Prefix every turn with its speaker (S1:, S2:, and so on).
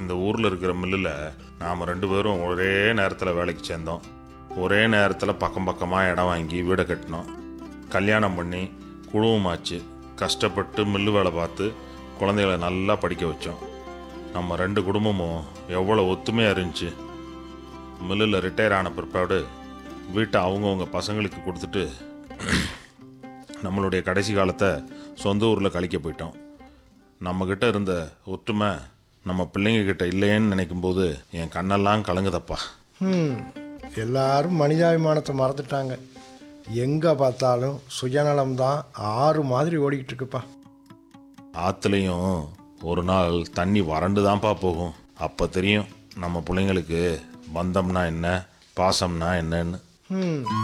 S1: இந்த ஊரில் இருக்கிற மில்லில் நாம் ரெண்டு பேரும் ஒரே நேரத்தில் வேலைக்கு சேர்ந்தோம் ஒரே நேரத்தில் பக்கம் பக்கமாக இடம் வாங்கி வீடை கட்டினோம் கல்யாணம் பண்ணி குழுவமாச்சு கஷ்டப்பட்டு மில்லு வேலை பார்த்து குழந்தைகளை நல்லா படிக்க வச்சோம் நம்ம ரெண்டு குடும்பமும் எவ்வளோ ஒத்துமையாக இருந்துச்சு மில்லில் ரிட்டையர் ஆன பிற்பாடு வீட்டை அவங்கவுங்க பசங்களுக்கு கொடுத்துட்டு நம்மளுடைய கடைசி காலத்தை சொந்த ஊரில் கழிக்க போயிட்டோம் நம்மக்கிட்ட இருந்த ஒற்றுமை நம்ம பிள்ளைங்க கிட்ட இல்லையேன்னு நினைக்கும்போது என் கண்ணெல்லாம் கலங்குதப்பா
S2: ம் எல்லாரும் மனிதாபிமானத்தை மறந்துட்டாங்க எங்கே பார்த்தாலும் சுயநலம் தான் ஆறு மாதிரி ஓடிக்கிட்டு இருக்குப்பா
S1: ஆற்றுலையும் ஒரு நாள் தண்ணி வறண்டு தான்ப்பா போகும் அப்போ தெரியும் நம்ம பிள்ளைங்களுக்கு பந்தம்னா என்ன பாசம்னா என்னன்னு
S2: ம்